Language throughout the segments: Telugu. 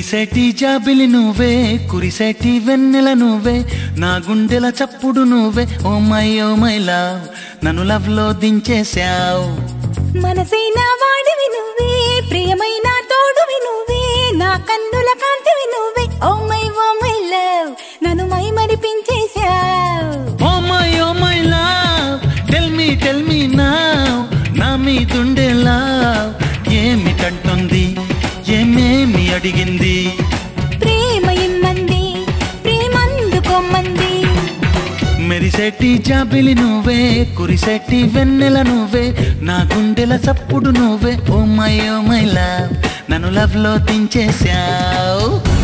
మెరిసేటి జాబిలి నువ్వే కురిసేటి వెన్నెల నువ్వే నా గుండెల చప్పుడు నువ్వే oh my oh my love నన్ను లవ్ లో దించేశావు మనసైన వాడివి నువ్వే ప్రియమైన తోడువి నువ్వే నా కన్నుల కాంతివి నువ్వే oh my oh my love నన్ను మై మరిపించేశావు oh my oh my love tell me tell me నా నా మీదుండే లవ్ ఏమిటంటుంది ఏమేమి అడిగింది ప్రేమ ఇమ్మంది ప్రేమందుకోమ్మంది మెరిసేటి జాబిలి నువ్వే కురిసేటి వెన్నెల నువ్వే నా గుండెల చప్పుడు నువ్వే oh my oh my love నన్ను లవ్ లో దించేశావు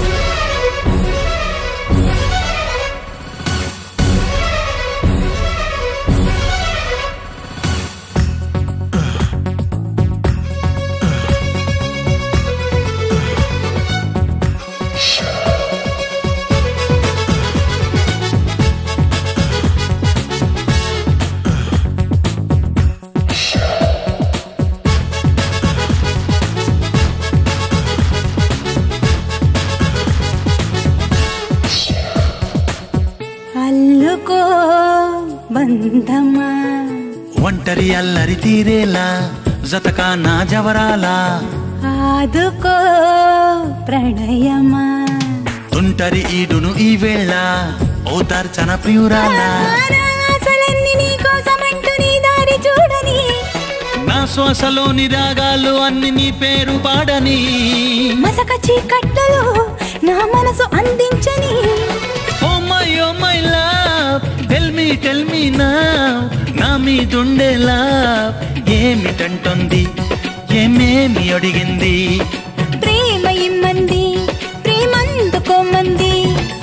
అల్లుకో బంధమా ఒంటరి అల్లరి తీరేలా జతకా నా జవరాలా ఆదుకో ప్రణయమా తుంటరి ఈడును ఈ వేళ ఓదార్చన ప్రియురాలా నా ఆశలన్నీ నీకోసమంటూ నీ దారి చూడని నా శ్వాసలోని రాగాలు అన్ని నీ పేరు పాడని మసక చీకట్టులో నా మనసు అందించని oh my oh my love tell me tell me నా నా మీదుండే లవ్ ఏమిటంటుంది ఏమేమి అడిగింది ప్రేమ ఇమ్మంది ప్రేమందుకోమంది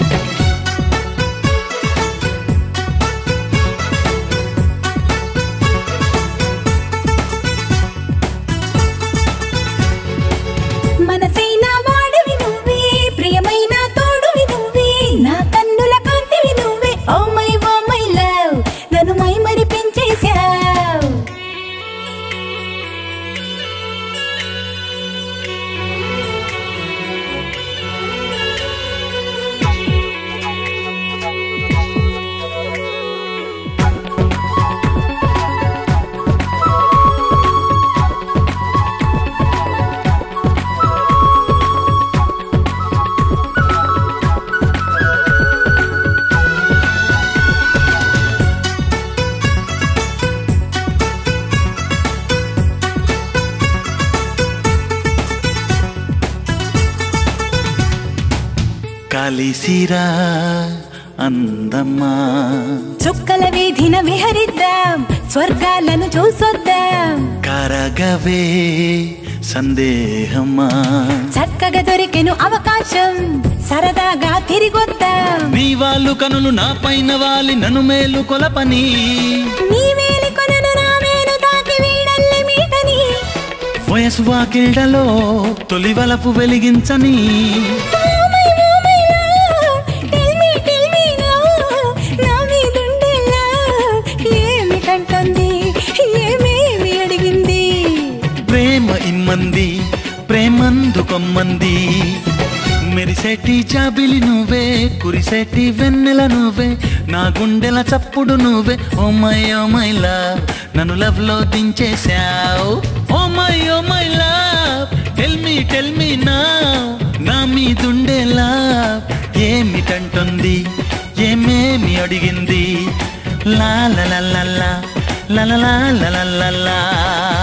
మనసైన వాడివి నువ్వే ప్రియమైన తోడువి నువ్వే నా కన్నుల కాంతివి నువ్వే oh my oh my love నన్ను మై మరి పెంచేశావు కలిసిరా అందమ్మా చుక్కల వీధిన విహరిద్దాం స్వర్గాలను చూసొద్దాం కరగవే సందేహమా చక్కగా దొరికెను అవకాశం సరదాగా తిరిగొద్దాం నీ వాళ్ళు కనులు నా పైన వాలి నన్ను మేలు కొలపని నీ వేలి కొనను నా వేలు తాకి వీడల్లి మీటని వయసు వాకిళ్లలో తొలి వలపు వెలిగించని oh my oh my love, tell me, tell me now, నా మీదుండే love, ఏమిటంటుంది ఏమేమి అడిగింది ప్రేమ ఇమ్మంది ప్రేమందుకొమ్మంది మెరిసేటి చాబిలి నువ్వే కురిసేటి వెన్నెల నువ్వే నా గుండెల చప్పుడు నువ్వే oh my oh my love నన్ను లవ్ లో దించేశావు oh my oh my love tell me tell me నా నా మీదుండే లవ్ ఏమిటంటుంది ఏమేమి అడిగింది లా లా లా లా లా లా లా లా లా లా లా